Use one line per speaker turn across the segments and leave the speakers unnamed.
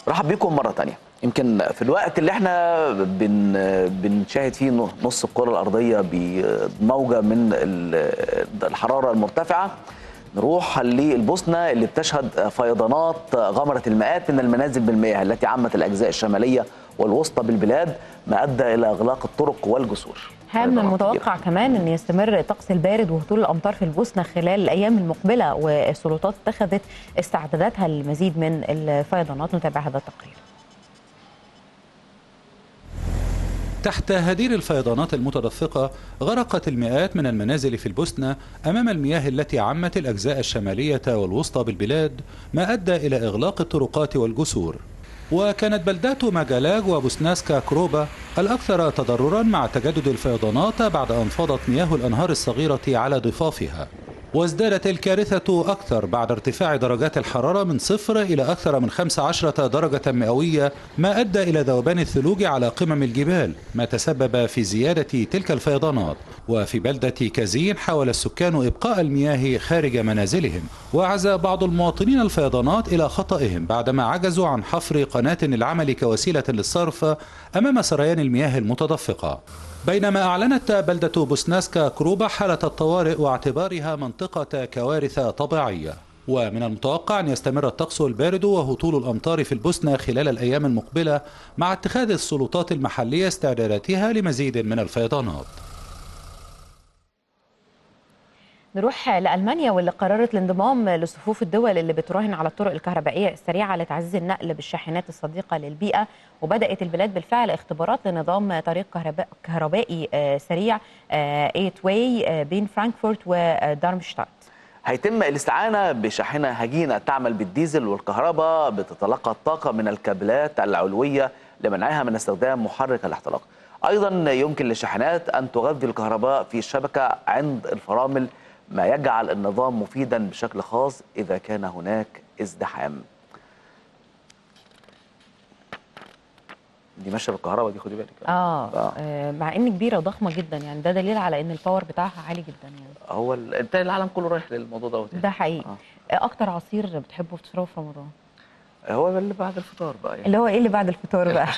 رحب بكم مره تانية يمكن في الوقت اللي احنا بن بنشاهد فيه نص الكره الارضيه بموجه من الحراره المرتفعه نروح للبوسنه اللي بتشهد فيضانات غمرت المئات من المنازل بالمياه التي عمت الاجزاء الشماليه والوسطى بالبلاد ما ادى الى اغلاق الطرق والجسور
هل من المتوقع كمان ان يستمر الطقس البارد وهطول الامطار في البوسنه خلال الايام المقبله والسلطات اتخذت استعداداتها للمزيد من الفيضانات نتابع هذا التقرير
تحت هدير الفيضانات المتدفقة غرقت المئات من المنازل في البوسنة أمام المياه التي عمت الأجزاء الشمالية والوسطى بالبلاد ما أدى إلى إغلاق الطرقات والجسور وكانت بلدات ماجالاج وبوسناسكا كروبا الأكثر تضررا مع تجدد الفيضانات بعد أن فاضت مياه الأنهار الصغيرة على ضفافها وازدادت الكارثة أكثر بعد ارتفاع درجات الحرارة من صفر إلى أكثر من 15 درجة مئوية ما أدى إلى ذوبان الثلوج على قمم الجبال ما تسبب في زيادة تلك الفيضانات وفي بلدة كازين حاول السكان إبقاء المياه خارج منازلهم وعزى بعض المواطنين الفيضانات إلى خطئهم بعدما عجزوا عن حفر قناة العمل كوسيلة للصرف أمام سريان المياه المتدفقة بينما أعلنت بلدة بوسناسكا كروبا حالة الطوارئ واعتبارها منطقة كوارث طبيعية ومن المتوقع أن يستمر الطقس البارد وهطول الأمطار في البوسنة خلال الأيام المقبلة مع اتخاذ السلطات المحلية استعداداتها لمزيد من الفيضانات
نروح لألمانيا واللي قررت الانضمام لصفوف الدول اللي بتراهن على الطرق الكهربائية السريعة لتعزيز النقل بالشاحنات الصديقة للبيئة وبدأت البلاد بالفعل اختبارات لنظام طريق كهربائي سريع 8 واي بين فرانكفورت ودارمشتات
هيتم الاستعانة بشاحنة هجينة تعمل بالديزل والكهرباء بتتلقى الطاقة من الكابلات العلوية لمنعها من استخدام محرك الاحتراق أيضا يمكن للشاحنات أن تغذي الكهرباء في الشبكة عند الفرامل ما يجعل النظام مفيدا بشكل خاص إذا كان هناك ازدحام دي ماشيه بالكهرباء دي خدي بالك
آه, اه مع ان كبيره وضخمه جدا يعني ده دليل على ان الباور بتاعها عالي جدا يعني
هو انت العالم كله رايح للموضوع دوت
ده حقيقي آه. اكتر عصير بتحبه تشربه في رمضان
هو اللي بعد الفطار بقى يعني.
اللي هو ايه اللي بعد الفطار بقى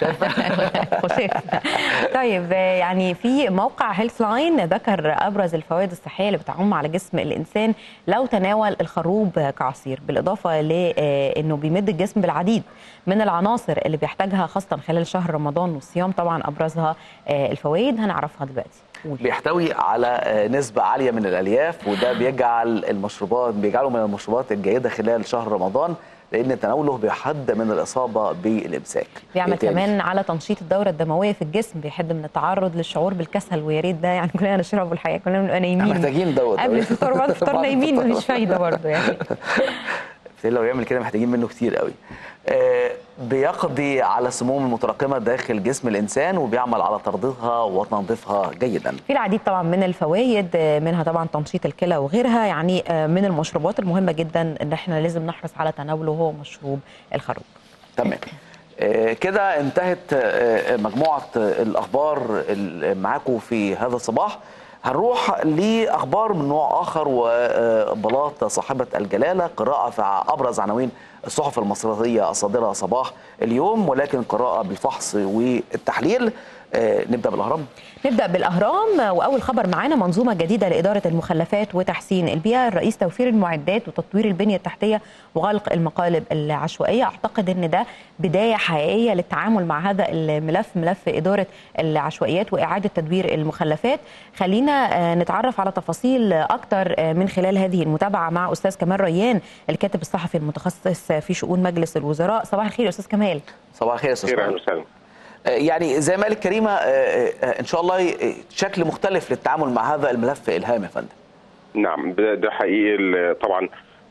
طيب يعني في موقع هيلث لاين ذكر ابرز الفوائد الصحيه اللي بتعم على جسم الانسان لو تناول الخروب كعصير بالاضافه لانه بيمد الجسم بالعديد من العناصر اللي بيحتاجها خاصه خلال شهر رمضان والصيام طبعا ابرزها الفوائد هنعرفها دلوقتي
بيحتوي على نسبة عالية من الألياف وده بيجعل المشروبات بيجعله من المشروبات الجيدة خلال شهر رمضان لان تناوله بيحد من الاصابه بالامساك
بيعمل كمان على تنشيط الدوره الدمويه في الجسم بيحد من التعرض للشعور بالكسل ويا ريت ده يعني كلنا نشربه الحقيقه كلنا بنبقى نايمين
محتاجين دوت
قبل الفطار وبعد الفطار نايمين مفيش فايده برضه يعني
لو يعمل كده محتاجين منه كتير قوي آه بيقضي على السموم المتراكمه داخل جسم الانسان وبيعمل على ترضيضها وتنظيفها جيدا.
في العديد طبعا من الفوائد منها طبعا تنشيط الكلى وغيرها يعني من المشروبات المهمه جدا ان احنا لازم نحرص على تناوله هو مشروب الخروب.
تمام. آه كده انتهت آه مجموعه الاخبار معاكم في هذا الصباح. هنروح لاخبار من نوع اخر وبلاط صاحبه الجلاله قراءه في ابرز عناوين الصحف المصريه الصادره صباح اليوم ولكن قراءه بالفحص والتحليل نبدا بالاهرام
نبدا بالاهرام واول خبر معانا منظومه جديده لاداره المخلفات وتحسين البيئه الرئيس توفير المعدات وتطوير البنيه التحتيه وغلق المقالب العشوائيه اعتقد ان ده بدايه حقيقيه للتعامل مع هذا الملف ملف اداره العشوائيات واعاده تدوير المخلفات خلينا نتعرف على تفاصيل اكتر من خلال هذه المتابعه مع استاذ كمال ريان الكاتب الصحفي المتخصص في شؤون مجلس الوزراء صباح الخير يا استاذ كمال
صباح الخير يا استاذ
كمال
يعني زي ما قال الكريمه ان شاء الله شكل مختلف للتعامل مع هذا الملف الهام يا فندم.
نعم ده حقيقي طبعا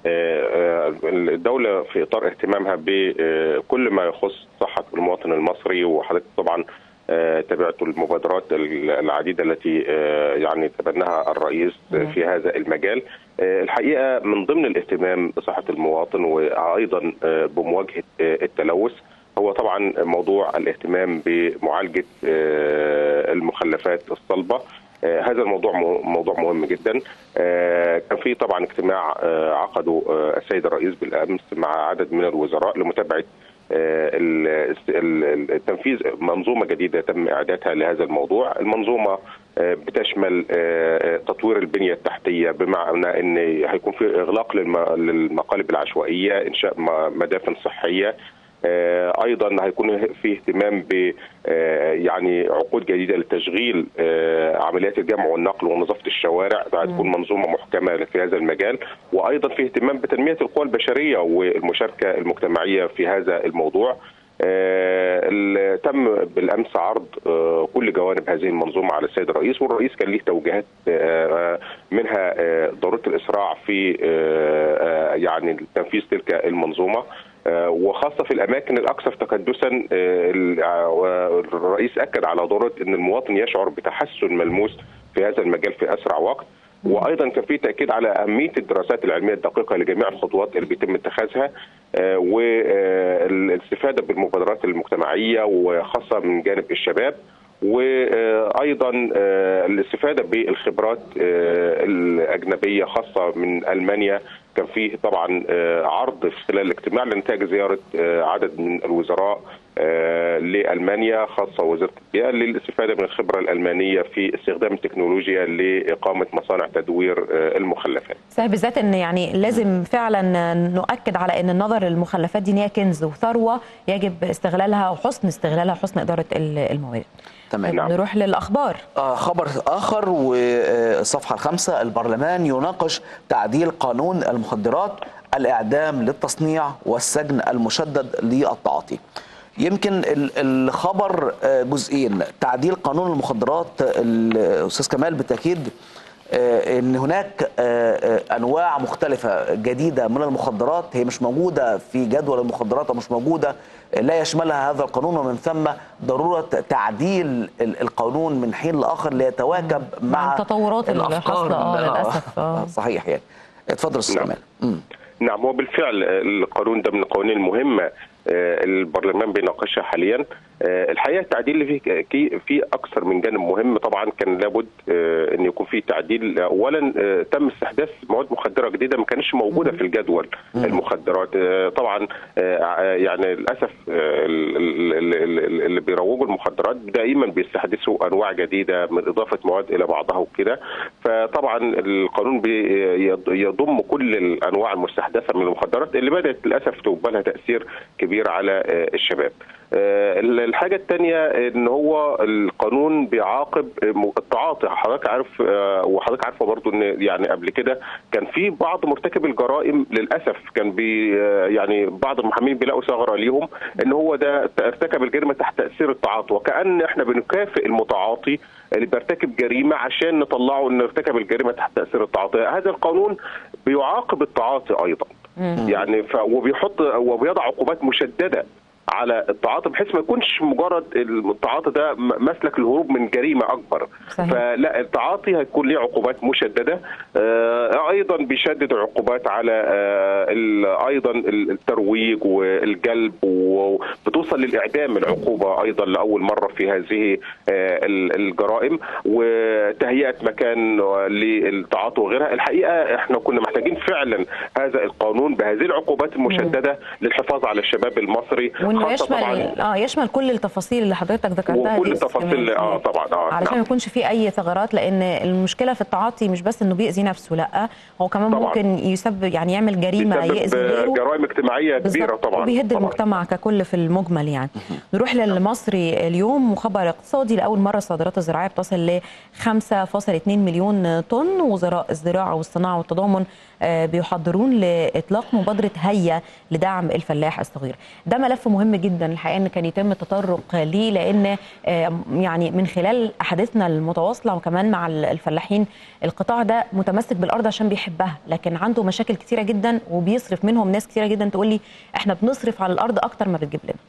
الدوله في اطار اهتمامها بكل ما يخص صحه المواطن المصري وحضرتك طبعا تابعت المبادرات العديده التي يعني تبناها الرئيس في هذا المجال الحقيقه من ضمن الاهتمام بصحه المواطن وايضا بمواجهه التلوث هو طبعا موضوع الاهتمام بمعالجه المخلفات الصلبه هذا الموضوع موضوع مهم جدا كان في طبعا اجتماع عقده السيد الرئيس بالامس مع عدد من الوزراء لمتابعه تنفيذ منظومه جديده تم اعدادها لهذا الموضوع المنظومه بتشمل تطوير البنيه التحتيه بمعنى ان هيكون في اغلاق للمقالب العشوائيه انشاء مدافن صحيه ايضا هيكون في اهتمام ب يعني عقود جديده لتشغيل عمليات الجمع والنقل ونظافه الشوارع هتكون منظومه محكمه في هذا المجال وايضا في اهتمام بتنميه القوى البشريه والمشاركه المجتمعيه في هذا الموضوع تم بالامس عرض كل جوانب هذه المنظومه على السيد الرئيس والرئيس كان له توجيهات منها ضروره الاسراع في يعني تنفيذ تلك المنظومه وخاصة في الأماكن الأكثر تكدسا الرئيس أكد على ضرورة أن المواطن يشعر بتحسن ملموس في هذا المجال في أسرع وقت وايضا كان في تاكيد على اهميه الدراسات العلميه الدقيقه لجميع الخطوات اللي بيتم اتخاذها والاستفاده بالمبادرات المجتمعيه وخاصه من جانب الشباب وايضا الاستفاده بالخبرات الاجنبيه خاصه من المانيا كان فيه طبعا عرض في خلال الاجتماع لنتاج زياره عدد من الوزراء لالمانيا خاصه وزاره البيئه للاستفاده من الخبره الالمانيه في استخدام التكنولوجيا لاقامه مصانع تدوير المخلفات.
صحيح بالذات ان يعني لازم فعلا نؤكد على ان النظر للمخلفات دي ان هي كنز وثروه يجب استغلالها وحسن استغلالها وحسن اداره الموارد.
تمام
نعم. نروح للاخبار
آه خبر اخر والصفحه الخامسه البرلمان يناقش تعديل قانون المخدرات الاعدام للتصنيع والسجن المشدد للتعاطي يمكن الخبر جزئين تعديل قانون المخدرات الاستاذ كمال بالتاكيد ان هناك انواع مختلفه جديده من المخدرات هي مش موجوده في جدول المخدرات او مش موجوده لا يشملها هذا القانون ومن ثم ضروره تعديل القانون من حين لاخر ليتواكب مع,
مع التطورات اللي حاصله اه للاسف
آه. صحيح يعني اتفضل استاذ
نعم.
كمال
نعم وبالفعل القانون ده من القوانين المهمه البرلمان بيناقشها حاليا الحقيقه التعديل اللي فيه في اكثر من جانب مهم طبعا كان لابد ان يكون في تعديل اولا تم استحداث مواد مخدره جديده ما كانتش موجوده في الجدول المخدرات طبعا يعني للاسف اللي بيروجوا المخدرات دائما بيستحدثوا انواع جديده من اضافه مواد الى بعضها وكده فطبعا القانون يضم كل الانواع المستحدثه من المخدرات اللي بدات للاسف تبقى لها تاثير كبير على الشباب الحاجه الثانيه ان هو القانون بيعاقب التعاطي حضرتك عارف وحضرتك عارفه برضو ان يعني قبل كده كان في بعض مرتكب الجرائم للاسف كان بي يعني بعض المحامين بيلاقوا ثغره ليهم ان هو ده ارتكب الجريمه تحت تاثير التعاطي وكان احنا بنكافئ المتعاطي اللي بيرتكب جريمه عشان نطلعه انه ارتكب الجريمه تحت تاثير التعاطي هذا القانون بيعاقب التعاطي ايضا يعني ف وبيحط وبيضع عقوبات مشدده على التعاطي بحيث ما يكونش مجرد التعاطي ده مسلك الهروب من جريمه اكبر
صحيح.
فلا التعاطي هيكون ليه عقوبات مشدده آه ايضا بيشدد عقوبات على آه ايضا الترويج والجلب وبتوصل للاعدام العقوبه ايضا لاول مره في هذه آه الجرائم وتهيئه مكان للتعاطي وغيرها الحقيقه احنا كنا محتاجين فعلا هذا القانون بهذه العقوبات المشدده للحفاظ على الشباب المصري
وانه يشمل اه يشمل كل التفاصيل اللي حضرتك ذكرتها
وكل التفاصيل اه طبعا اه
علشان ما يكونش في اي ثغرات لان المشكله في التعاطي مش بس انه بيأذي نفسه لا هو كمان طبعا. ممكن يسبب يعني يعمل جريمه يأذي غيره
جرائم اجتماعيه كبيره طبعا
وبيهد
طبعا.
المجتمع ككل في المجمل يعني نروح للمصري اليوم وخبر اقتصادي لاول مره الصادرات الزراعيه بتصل ل 5.2 مليون طن وزراء الزراعه والصناعه والتضامن بيحضرون لاطلاق مبادره هيا لدعم الفلاح الصغير ده ملف مهم جدا الحقيقه ان كان يتم التطرق ليه لان يعني من خلال احاديثنا المتواصله وكمان مع الفلاحين القطاع ده متمسك بالارض عشان بيحبها لكن عنده مشاكل كتيره جدا وبيصرف منهم ناس كتيره جدا تقول لي احنا بنصرف على الارض اكتر ما بتجيب لنا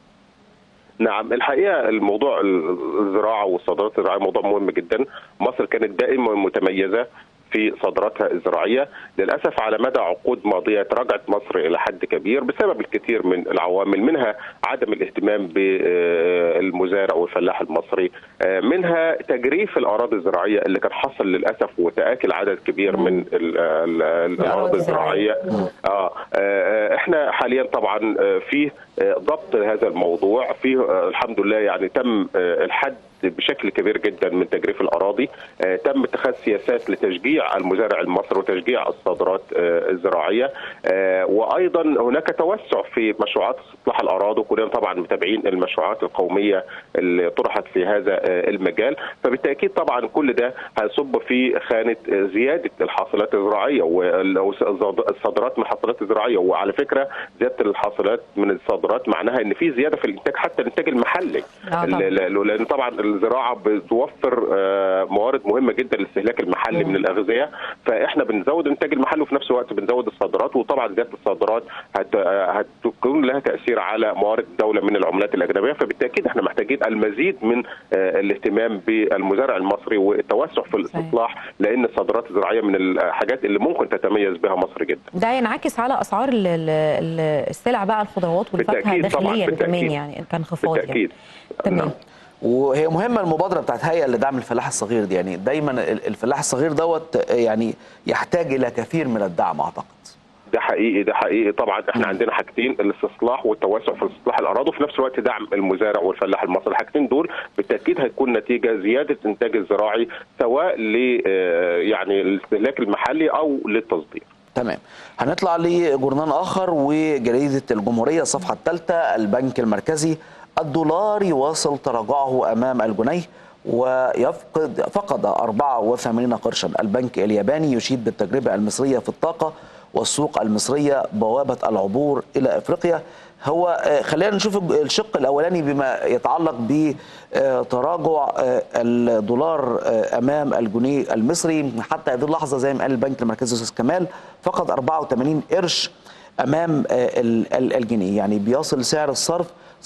نعم الحقيقه الموضوع الزراعه والصادرات الزراعيه موضوع مهم جدا مصر كانت دائما متميزه في صادراتها الزراعيه للاسف على مدى عقود ماضيه تراجعت مصر الى حد كبير بسبب الكثير من العوامل منها عدم الاهتمام بالمزارع والفلاح المصري منها تجريف الاراضي الزراعيه اللي كان حصل للاسف وتاكل عدد كبير من الاراضي الزراعيه اه احنا حاليا طبعا في آه، ضبط هذا الموضوع فيه آه، الحمد لله يعني تم آه، الحد بشكل كبير جدا من تجريف الاراضي آه، تم اتخاذ سياسات لتشجيع المزارع المصري وتشجيع الصادرات آه، الزراعيه آه، وايضا هناك توسع في مشروعات استصلاح الاراضي وكلنا طبعا متابعين المشروعات القوميه اللي طرحت في هذا آه، المجال فبالتاكيد طبعا كل ده هيصب في خانه آه، زياده الحاصلات الزراعيه والصادرات من الحاصلات الزراعيه وعلى فكره زياده الحاصلات من الصادرات معناها ان في زياده في الانتاج حتى الانتاج المحلي
آه طبعاً.
ال- ل- لان طبعا الزراعه بتوفر آه، موارد مهمه جدا للاستهلاك المحلي من الاغذيه فاحنا بنزود الانتاج المحلي وفي نفس الوقت بنزود الصادرات وطبعا زياده الصادرات هت- آه، هتكون لها تاثير على موارد الدوله من العملات الاجنبيه فبالتاكيد احنا محتاجين المزيد من آه، الاهتمام بالمزارع المصري والتوسع في الاستصلاح لان الصادرات الزراعيه من الحاجات اللي ممكن تتميز بها مصر جدا
ده ينعكس على اسعار ال- ال- ال- السلع بقى الخضروات والفاكهه
بالتأكيد طبعاً،
داخليا كمان
بالتأكيد.
يعني كان انخفاض يعني
بالتاكيد
تمام
نعم.
وهي مهمه المبادره بتاعت هيئه لدعم الفلاح الصغير دي يعني دايما ال- الفلاح الصغير دوت يعني يحتاج الى كثير من الدعم اعتقد
ده حقيقي ده حقيقي طبعا احنا عندنا حاجتين الاستصلاح والتوسع في استصلاح الاراضي وفي نفس الوقت دعم المزارع والفلاح المصري الحاجتين دول بالتاكيد هيكون نتيجه زياده الانتاج الزراعي سواء ل آه، يعني الاستهلاك المحلي او للتصدير
تمام هنطلع لجورنان اخر وجريده الجمهوريه الصفحه الثالثه البنك المركزي الدولار يواصل تراجعه امام الجنيه ويفقد فقد 84 قرشا البنك الياباني يشيد بالتجربه المصريه في الطاقه والسوق المصريه بوابه العبور الى افريقيا هو آه، خلينا نشوف الشق الاولاني بما يتعلق بتراجع الدولار آه، امام الجنيه المصري حتى هذه اللحظه زي ما قال البنك المركزي استاذ كمال فقد 84 قرش امام آه، ال- ال- الجنيه يعني بيصل سعر الصرف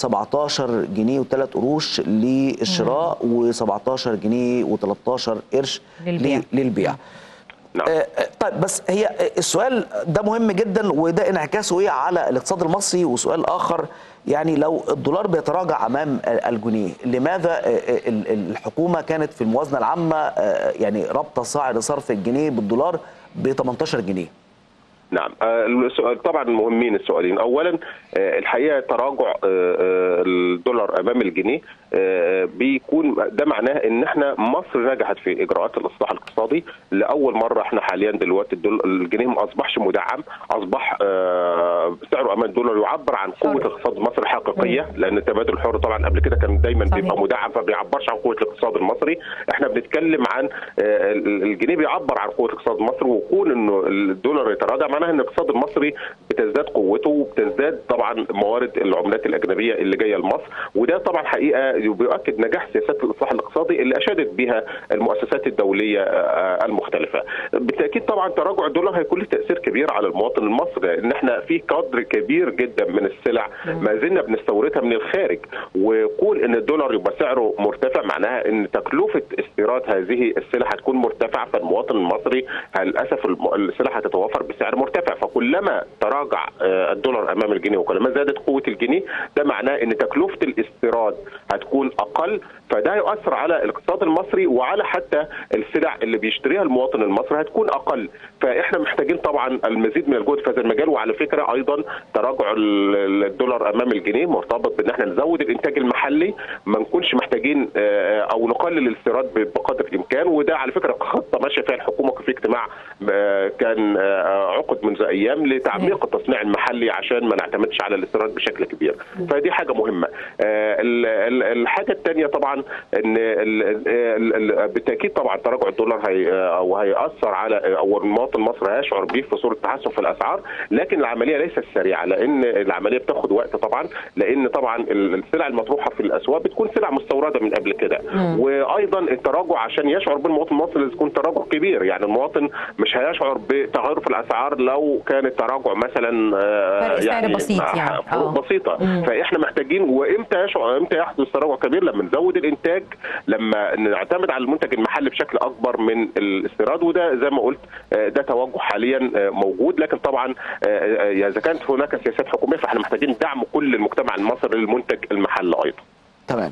17 جنيه و3 قروش للشراء و17 جنيه و13 قرش
للبيع.
ل- للبيع
نعم
آه، آه، طيب بس هي آه، السؤال ده مهم جدا وده انعكاسه ايه على الاقتصاد المصري وسؤال اخر يعني لو الدولار بيتراجع امام آه، الجنيه لماذا آه، آه، ال- ال- الحكومه كانت في الموازنه العامه آه، يعني رابطه سعر صرف الجنيه بالدولار ب 18 جنيه
نعم آه، السؤال طبعا مهمين السؤالين اولا آه، الحقيقه تراجع آه، آه، الدولار امام الجنيه آه، بيكون ده معناه ان احنا مصر نجحت في اجراءات الاصلاح الاقتصادي لاول مره احنا حاليا دلوقتي الدول- الجنيه ما اصبحش مدعم اصبح آه، سعره امام الدولار يعبر عن قوه
حر.
اقتصاد مصر الحقيقيه لان التبادل الحر طبعا قبل كده كان دايما
صحيح.
بيبقى مدعم فما بيعبرش عن قوه الاقتصاد المصري احنا بنتكلم عن آه، ال- الجنيه بيعبر عن قوه اقتصاد مصر وكون انه الدولار يتراجع معناها ان الاقتصاد المصري بتزداد قوته وبتزداد طبعا موارد العملات الاجنبيه اللي جايه لمصر وده طبعا حقيقه بيؤكد نجاح سياسات الاصلاح الاقتصادي اللي اشادت بها المؤسسات الدوليه آه، المختلفه بالتاكيد طبعا تراجع الدولار هيكون له تاثير كبير على المواطن المصري لان احنا في قدر كبير جدا من السلع ما زلنا بنستوردها من الخارج وكون ان الدولار يبقى سعره مرتفع معناها ان تكلفه استيراد هذه السلع هتكون مرتفعه فالمواطن المصري للاسف الم- السلع هتتوفر بسعر مرتفع فكلما تراجع آه، الدولار امام الجنيه وكلما زادت قوه الجنيه ده معناه ان تكلفه الاستيراد هتكون اقل فده هيؤثر على الاقتصاد المصري وعلى حتى السلع اللي بيشتريها المواطن المصري هتكون اقل فاحنا محتاجين طبعا المزيد من الجهد في هذا المجال وعلى فكره ايضا تراجع ال- الدولار امام الجنيه مرتبط بان احنا نزود الانتاج المحلي ما نكونش محتاجين آه، او نقلل الاستيراد ب- بقدر الامكان وده على فكره خطه ماشيه فيها الحكومه في اجتماع آه، كان آه، عقد منذ ايام لتعميق التصنيع المحلي عشان ما نعتمدش على الاستيراد بشكل كبير فدي حاجه مهمه آه، ال- ال- الحاجه الثانيه طبعا ان ال- ال- ال- بالتاكيد طبعا تراجع الدولار هي او هياثر على او المواطن المصري هيشعر به في صوره تحسن في الاسعار لكن العمليه ليست سريعه لان العمليه بتاخد وقت طبعا لان طبعا ال- السلع المطروحه في الاسواق بتكون سلع مستورده من قبل كده وايضا التراجع عشان يشعر بالمواطن المصري لازم يكون تراجع كبير يعني المواطن مش هيشعر بتغير في الاسعار لو كان التراجع مثلا آه،
فرق سعر بسيط يعني.
فروق
آه.
بسيطه
مم.
فاحنا محتاجين وامتى يشعر امتى يحدث تراجع كبير لما نزود الانتاج لما نعتمد على المنتج المحلي بشكل اكبر من الاستيراد وده زي ما قلت آه، ده توجه حاليا آه، موجود لكن طبعا آه، آه، اذا كانت هناك سياسات حكوميه فاحنا محتاجين دعم كل المجتمع المصري للمنتج المحلي ايضا
تمام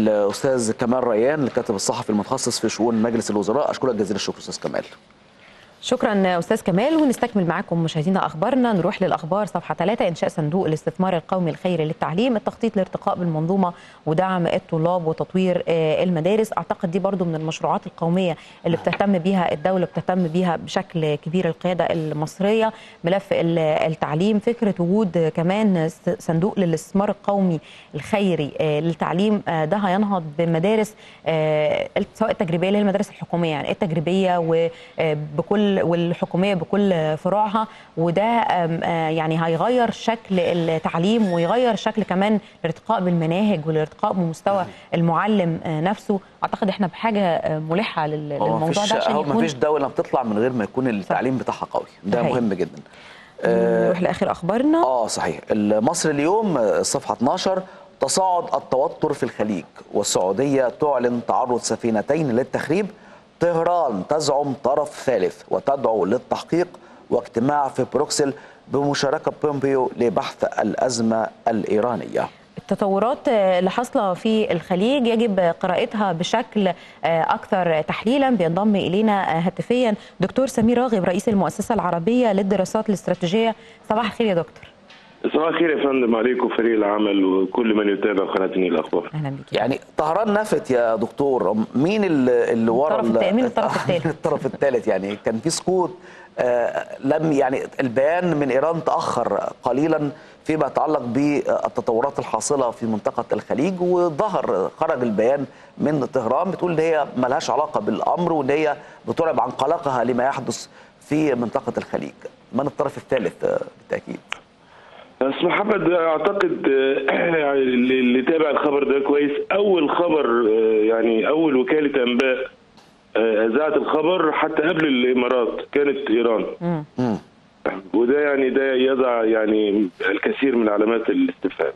الاستاذ كمال ريان الكاتب الصحفي المتخصص في شؤون مجلس الوزراء اشكرك جزيل الشكر استاذ كمال
شكرا استاذ كمال ونستكمل معاكم مشاهدينا اخبارنا نروح للاخبار صفحه 3 انشاء صندوق الاستثمار القومي الخيري للتعليم التخطيط لارتقاء بالمنظومه ودعم الطلاب وتطوير آه، المدارس اعتقد دي برضو من المشروعات القوميه اللي بتهتم بيها الدوله بتهتم بيها بشكل كبير القياده المصريه ملف ال- التعليم فكره وجود كمان س- صندوق للاستثمار القومي الخيري آه، للتعليم آه، ده هينهض بمدارس آه، سواء التجريبيه اللي هي المدارس الحكوميه يعني التجريبيه وبكل والحكوميه بكل فروعها وده آم، آه، يعني هيغير شكل التعليم ويغير شكل كمان الارتقاء بالمناهج والارتقاء بمستوى المعلم آه، نفسه اعتقد احنا بحاجه آه، ملحه لل-
هو
للموضوع
مفيش
ده عشان
هو
يكون
مفيش دوله بتطلع من غير ما يكون التعليم بتاعها قوي ده
صحيح.
مهم جدا
نروح لاخر اخبارنا
اه صحيح مصر اليوم آه، صفحه 12 تصاعد التوتر في الخليج والسعوديه تعلن تعرض سفينتين للتخريب طهران تزعم طرف ثالث وتدعو للتحقيق واجتماع في بروكسل بمشاركه بومبيو لبحث الازمه الايرانيه
التطورات آه، اللي حاصله في الخليج يجب قراءتها بشكل آه، اكثر تحليلا بينضم الينا آه، هاتفيا دكتور سمير راغب رئيس المؤسسه العربيه للدراسات الاستراتيجيه صباح الخير يا دكتور
صباح الخير يا فندم عليكم فريق العمل وكل من يتابع قناه النيل الاخبار.
اهلا بك
يعني طهران نفت يا دكتور مين اللي, اللي ورا
الطرف
ال-
التا- مين الطرف الثالث؟
مين الطرف الثالث يعني كان في سكوت آه، لم يعني البيان من ايران تاخر قليلا فيما يتعلق بالتطورات الحاصله في منطقه الخليج وظهر خرج البيان من طهران بتقول ان هي ملهاش علاقه بالامر وان هي بتعرب عن قلقها لما يحدث في منطقه الخليج من الطرف الثالث آه، بالتاكيد
بس محمد اعتقد آه، يعني اللي اللي تابع الخبر ده كويس اول خبر آه، يعني اول وكاله انباء آه، اذاعت الخبر حتى قبل الامارات كانت ايران.
مم.
وده يعني ده يضع يعني الكثير من علامات الاستفهام.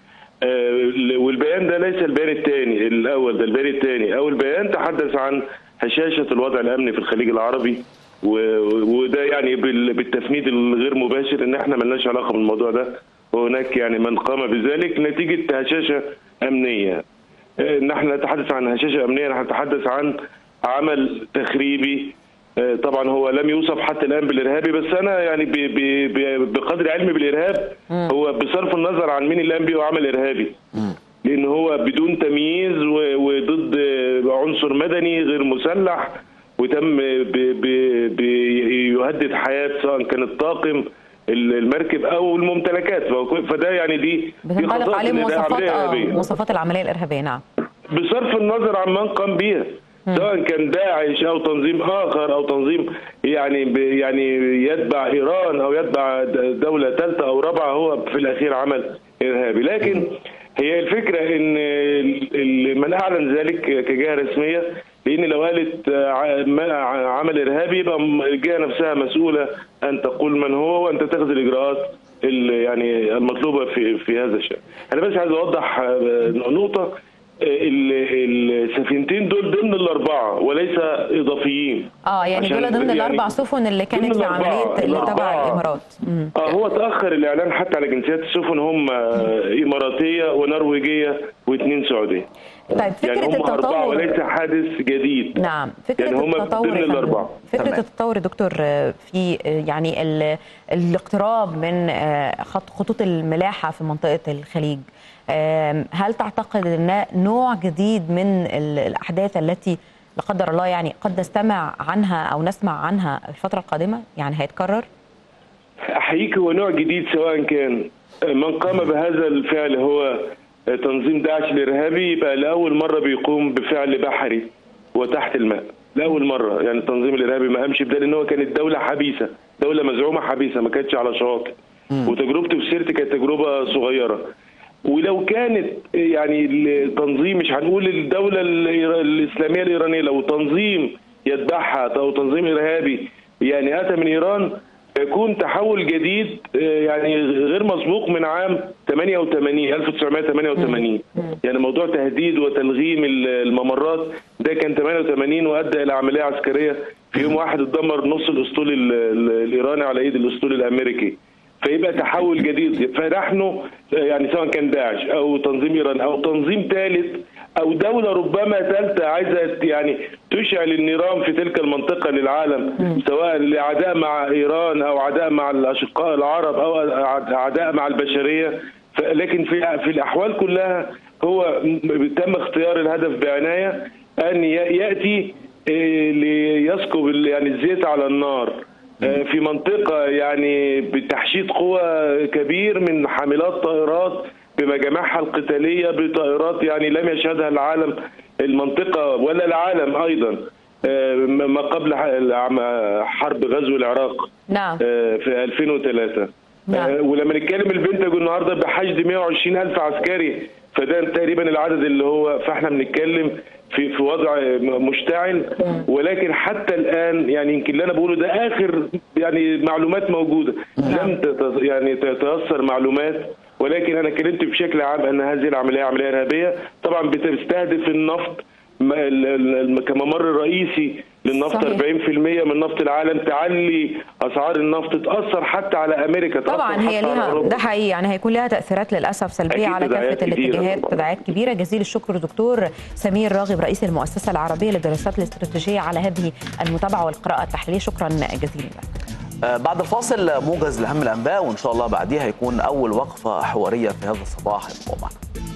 آه، والبيان ده ليس البيان الثاني الاول ده البيان الثاني اول بيان تحدث عن هشاشه الوضع الامني في الخليج العربي و- وده يعني بال- بالتفنيد الغير مباشر ان احنا ملناش علاقه بالموضوع ده وهناك يعني من قام بذلك نتيجه هشاشه امنيه آه، ان احنا نتحدث عن هشاشه امنيه نحن نتحدث عن عمل تخريبي آه، طبعا هو لم يوصف حتى الان بالارهابي بس انا يعني ب- ب- ب- بقدر علمي بالارهاب هو بصرف النظر عن مين اللي قام بيه عمل ارهابي لان هو بدون تمييز و- وضد عنصر مدني غير مسلح وتم ب- ب- بيهدد حياه سواء كان الطاقم المركب او الممتلكات فهو- فده يعني دي دي
بتنطلق
خصائص
عليه
إن ده
مواصفات
عملية
اه
إرهابية.
مواصفات العمليه الارهابيه نعم
بصرف النظر عن من قام بها سواء كان داعش او تنظيم اخر او تنظيم يعني ب- يعني يتبع ايران او يتبع د- دوله ثالثه او رابعه هو في الاخير عمل ارهابي لكن هي الفكره ان ال- ال- من اعلن ذلك كجهه رسميه لان لو قالت ع- ما- عمل ارهابي يبقى م- الجهه نفسها مسؤوله ان تقول من هو وان تتخذ الاجراءات ال- يعني المطلوبه في في هذا الشان. انا بس عايز اوضح آه، نقطه ال- السفينتين دول ضمن الاربعه وليس اضافيين
اه يعني
عشان
دول ضمن
يعني
الاربع سفن اللي كانت
ضمن
في
الأربعة.
عمليه اللي تبع
الأربعة.
الامارات مم.
اه هو تاخر الاعلان حتى على جنسيات السفن هم آه، اماراتيه ونرويجيه واثنين سعوديه
طيب فكره
يعني هم اربعه
التطور
وليس حادث جديد
نعم فكرة
يعني هم
التطور
ضمن
يا فندم.
الأربعة.
فكرة
تمام.
التطور يا دكتور آه، في آه، يعني ال- الاقتراب من آه، خط خطوط الملاحة في منطقة الخليج آم، هل تعتقد ان نوع جديد من ال- الأحداث التي لا قدر الله يعني قد نستمع عنها أو نسمع عنها الفترة القادمة يعني هيتكرر؟
احييك هو نوع جديد سواء كان من قام بهذا الفعل هو تنظيم داعش الارهابي يبقى لاول مره بيقوم بفعل بحري وتحت الماء لاول مره يعني التنظيم الارهابي ما قامش بده لان هو كانت دوله حبيسه دوله مزعومه حبيسه ما كانتش على شواطئ وتجربته في سيرتي كانت تجربه صغيره ولو كانت يعني التنظيم مش هنقول الدوله الإيرا- الاسلاميه الايرانيه لو تنظيم يتبعها او تنظيم ارهابي يعني اتى من ايران يكون تحول جديد آه، يعني غير مسبوق من عام 88 1988 يعني موضوع تهديد وتلغيم ال- الممرات ده كان 88 وادى الى عمليه عسكريه في يوم واحد اتدمر نص الاسطول ال- ال- الايراني على ايد الاسطول الامريكي فيبقى تحول جديد فنحن يعني سواء كان داعش او تنظيم ايران او تنظيم ثالث او دوله ربما ثالثه عايزه يعني تشعل النيران في تلك المنطقه للعالم سواء لعداء مع ايران او عداء مع الاشقاء العرب او عداء مع البشريه ف- لكن في في الاحوال كلها هو م- تم اختيار الهدف بعنايه ان ي- ياتي إيه، ليسكب ال- يعني الزيت على النار آه، في منطقة يعني بتحشيد قوى كبير من حاملات طائرات بمجامعها القتالية بطائرات يعني لم يشهدها العالم المنطقة ولا العالم أيضا آه، ما قبل ح- العم- حرب غزو العراق
نعم
آه، في 2003
نعم.
آه، ولما نتكلم البنتاجون النهارده بحشد 120 الف عسكري فده تقريبا العدد اللي هو فاحنا بنتكلم في في وضع مشتعل ولكن حتى الان يعني يمكن اللي انا بقوله ده اخر يعني معلومات موجوده لم تت- يعني تتيسر معلومات ولكن انا اتكلمت بشكل عام ان هذه العمليه عمليه ارهابيه طبعا بتستهدف النفط م- ال- ال- ال- كممر رئيسي للنفط
صحيح.
40% من نفط العالم تعلي اسعار النفط تاثر حتى على امريكا تأثر
طبعا هي
حتى على
ليها
أوروبا.
ده حقيقي يعني هيكون لها تاثيرات للاسف سلبيه
أكيد
على
تداعيات
كافه
كبيرة
الاتجاهات
طبعاً.
تداعيات كبيره جزيل الشكر دكتور سمير راغب رئيس المؤسسه العربيه للدراسات الاستراتيجيه على هذه المتابعه والقراءه التحليليه شكرا جزيلا لك
آه، بعد الفاصل موجز لأهم الأنباء وإن شاء الله بعديها يكون أول وقفة حوارية في هذا الصباح ابقوا معنا